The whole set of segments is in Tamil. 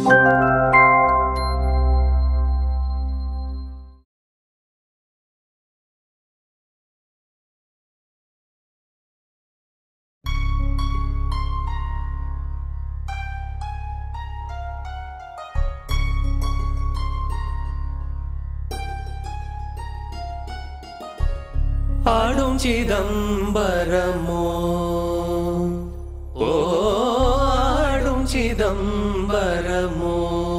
ஆடும் சிதம்பரமோ ஓ ஆடும் சிதம்பரமோ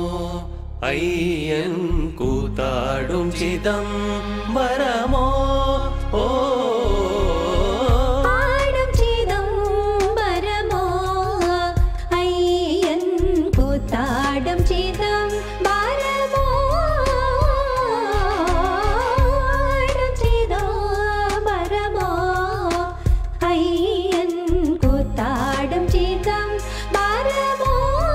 ஐயன் கூத்தாடும் சிதம்பரமோ ஓ ஆடும் சிதம்பரமோ ஐயன் கூத்தாடும் சிதம்பரமோ ஆடும் சிதம்பரமோ ஐயன் கூத்தாடும் சிதம்பரமோ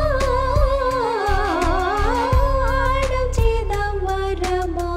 ஆடும் சிதம்பரமோ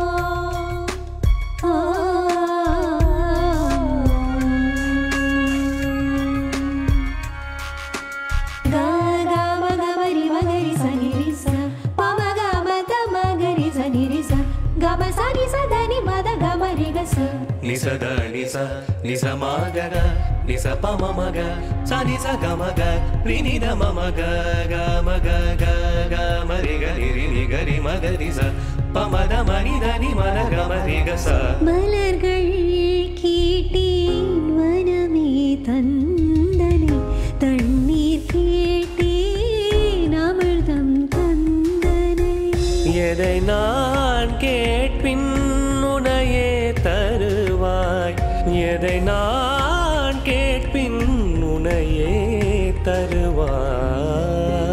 నిసద నిస నిస మాగగ నిస పమ మగ స నిస గమగ రినిద మమగ గమగ గ గమరి గరి రిని గరి మగ నిస పమద మనిద ని మద గమరి గ స மலர்கள் கேட்டேன் மனமே தந்தனை தண்ணீர் கேட்டேன் அமிர்தம் தந்தனை எதை நான் கேட்பின் உனையே தருவாய் எதை நான் கேட்பின் உனையே தருவாய்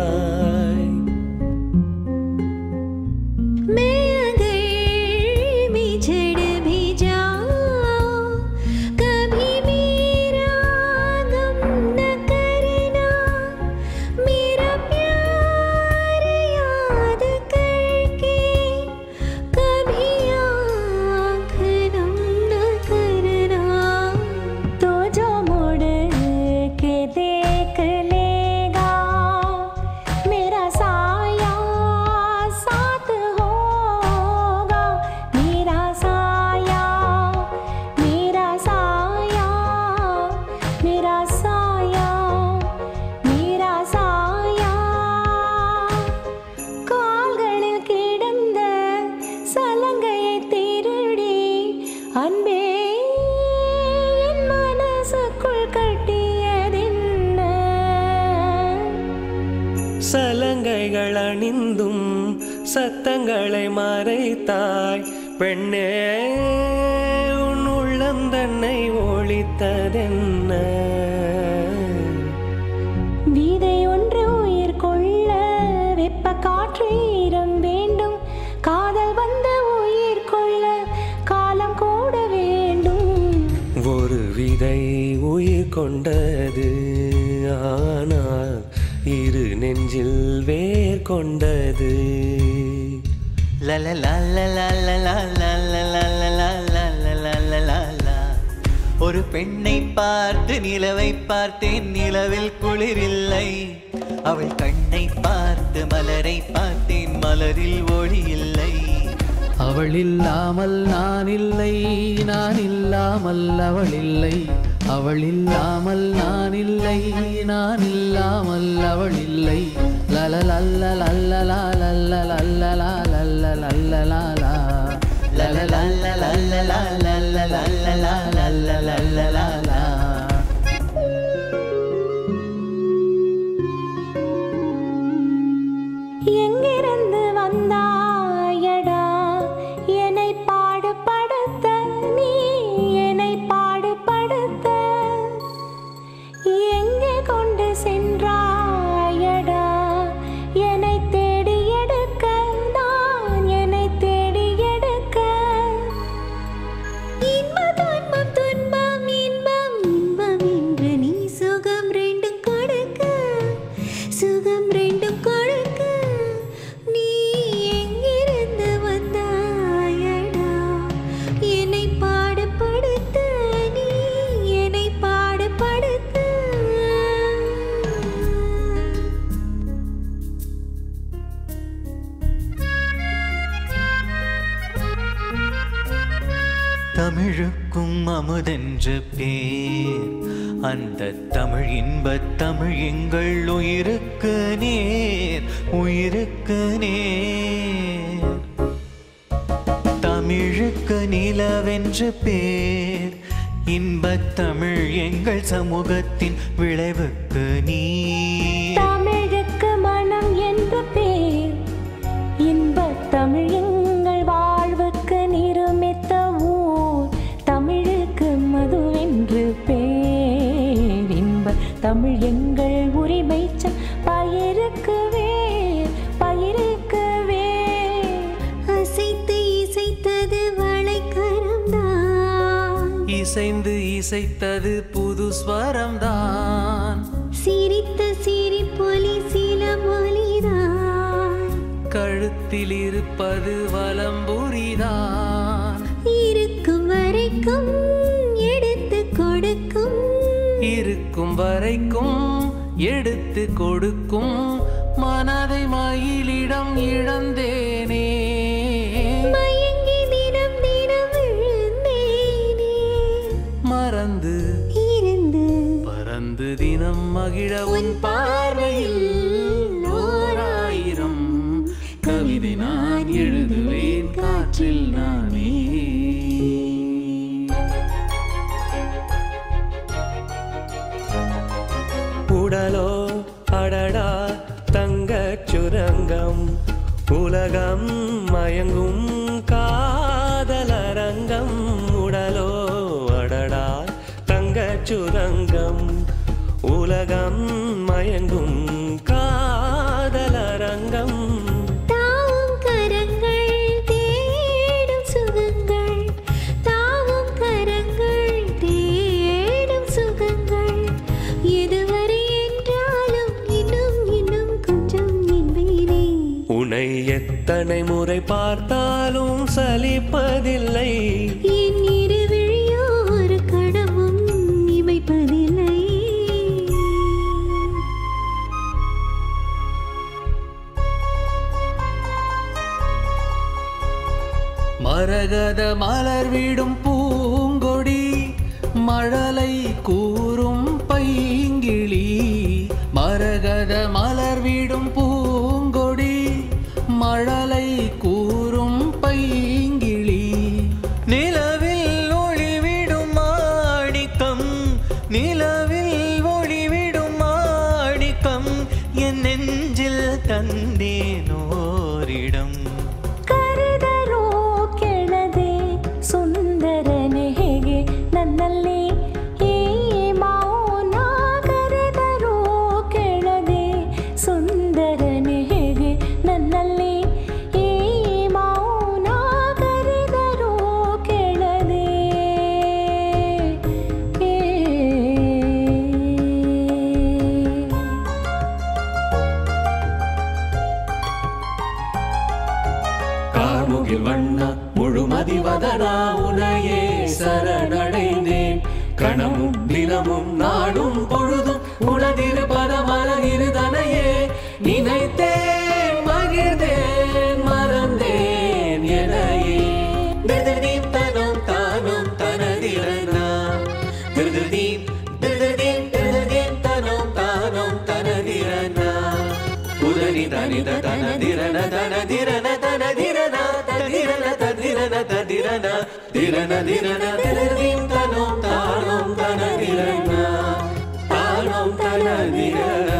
मैं अगर बिछड़ भी जाऊं कभी मेरा गम न करना मेरा प्यार याद करके कभी आँख नम न करना तो जो मुड़ के देख लेगा मेरा साया साथ होगा मेरा साया मेरा साया मेरा साया मेरा साया கால்களில் கிடந்த சலங்கையை திருடி அன்பே என் மனசுக்குள் கட்டியதென்ன சலங்கைகள் அணிந்தும் சத்தங்களை மறைத்தாய் பெண்ணே உன் உள்ளந்தன்னை ஒழித்ததென்ன விதை ஒன்று உயிர் கொள்ள வெப்ப காற்று ஈரம் வேண்டும் காதல் வந்த உயிர் கொள்ள காலம் கூட வேண்டும் ஒரு விதை உயிர் கொண்டது ஆனால் இரு நெஞ்சில் வேர் கொண்டது ஒரு பெண்ணை பார்த்து நிலவை பார்த்தேன் நிலவில் குளிரில்லை அவள் கண்ணை பார்த்து மலரை பார்த்தேன் மலரில் ஒளி இல்லை அவள் இல்லாமல் நான் இல்லை நான் இல்லாமல் அவள் இல்லை அவள் இல்லாமல் நான் இல்லை நான் இல்லாமல் அவள் இல்லை லலலல்ல லல்லலா லல்லலல்லலா லல்லலல்லலா லலலல்லலல்லலா லல்லலல்லலா லல்லலல்லலா எங்கிருந்து வந்தாயடா என்னை பாடுபடுத்த நீ என்னை பாடுபடுத்த எங்கே கொண்டு சென்றாயடா என்னை தேடி எடுக்க நான் என்னை தேடி எடுக்க இன்ப துன்பம் துன்பம் இன்ப தமிழுக்கும் அமுதென்று பேர் அந்த தமிழ் இன்பத் தமிழ் எங்கள் உயிருக்கு நேர் உயிருக்கு நேர் தமிழுக்கு நிலவென்று பேர் இன்பத் தமிழ் எங்கள் சமூகத்தின் விளைவுக்கு நீர் தமிழுக்கு மனம் என்று பேர் இன்பத் தமிழ் எங்கள் வாழ்வுக்கு நிருமித்த ஊர் தமிழுக்கு மதுவென்று பேர் இன்பத் தமிழ் எங்கள் உரிமை ச- பயிருக்கு வேர் பயிருக்கு வேர் அசைத்து இசைத்தது வளைக்கரம்தான் இசைந்து இசைத்தது புது ஸ்வரம்தான் சிரித்த சிரிப்பொலி சில மொழிதான் கழுத்தில் இருப்பது வலம்புரிதான் இருக்கும் வரைக்கும் எடுத்து கொடுக்கும் இருக்கும் வரைக்கும் எடுத்து கொடுக்கும் மனதை மயிலிடம் இழந்தேனே மயங்கி தினம் தினம் விழுந்தேனே மறந்து இருந்து பறந்து தினம் மகிழ உன் பார்வையில் ஓராயிரம் கவிதை நான் எழுதுவேன் காற்றில் நானே உடலோ அடடா தங்கச் சுரங்கம் உலகம் மயங்கும் காதலரங்கம் உடலோ அடடா தங்கச் சுரங்கம் உலகம் மயங்கும் காதலரங்கம் தாவும் கரங்கள் தேடும் சுகங்கள் தாவும் கரங்கள் தேடும் சுகங்கள் எதுவரை என்றாலும் இன்னும் இன்னும் கொஞ்சம் என்பேனே உன்னை எத்தனை முறை பார்த்தாலும் சலிப்பதில்லை என் இரு விழியோ ஒரு கணமும் இமைப்பதில்லை மரகத மலர் விடும் பூங்கொடி மழலை கூறும் பைங்கிளி மரகத மலர் விடும் பூங்கொடி மழலை கூறும் பைங்கிளி நிலவில் ஒளிவிடும் மாணிக்கம் நிலவில் ஒளிவிடும் மாணிக்கம் என் நெஞ்சில் தந்தேனோரிடம் ಕರೆದರೋ ಕೆಳದೆ ಸುಂದರನೆ ಹೇಗೆ ನನ್ನಲ್ಲಿ ಈ ಮೌನ ಕರೆದರೋ ಕೆಳದೆ ಸುಂದರನೆ ಹೇಗೆ ನನ್ನಲ್ಲಿ ಈ ಮೌನ ಕರೆದರೋ ಕೆಳದೆ ಏ கார்முகில் வண்ணா முழுமதி வதனா உனையே சரணடைந்தேன் கணமும் தினமும் நாடும் பொழுதும் உனதிரு பதமலகிரு தனையே நினைத்தேன் மகிழ்ந்தேன் மறந்தேன் எனையே திருதிருதீம் தனம் தானும் தனதிரனா திருதிருதீம் திருதிருதீம் திருதிருதீம் தனம் தானும் தனதிரனா உதரி தனித தனதிரன தனதிரன தனதிரன ததிரன ததிரன ததிரன திரன திரன திருதீம் தனம் தானும் தனதிரன தானும் தனதிரன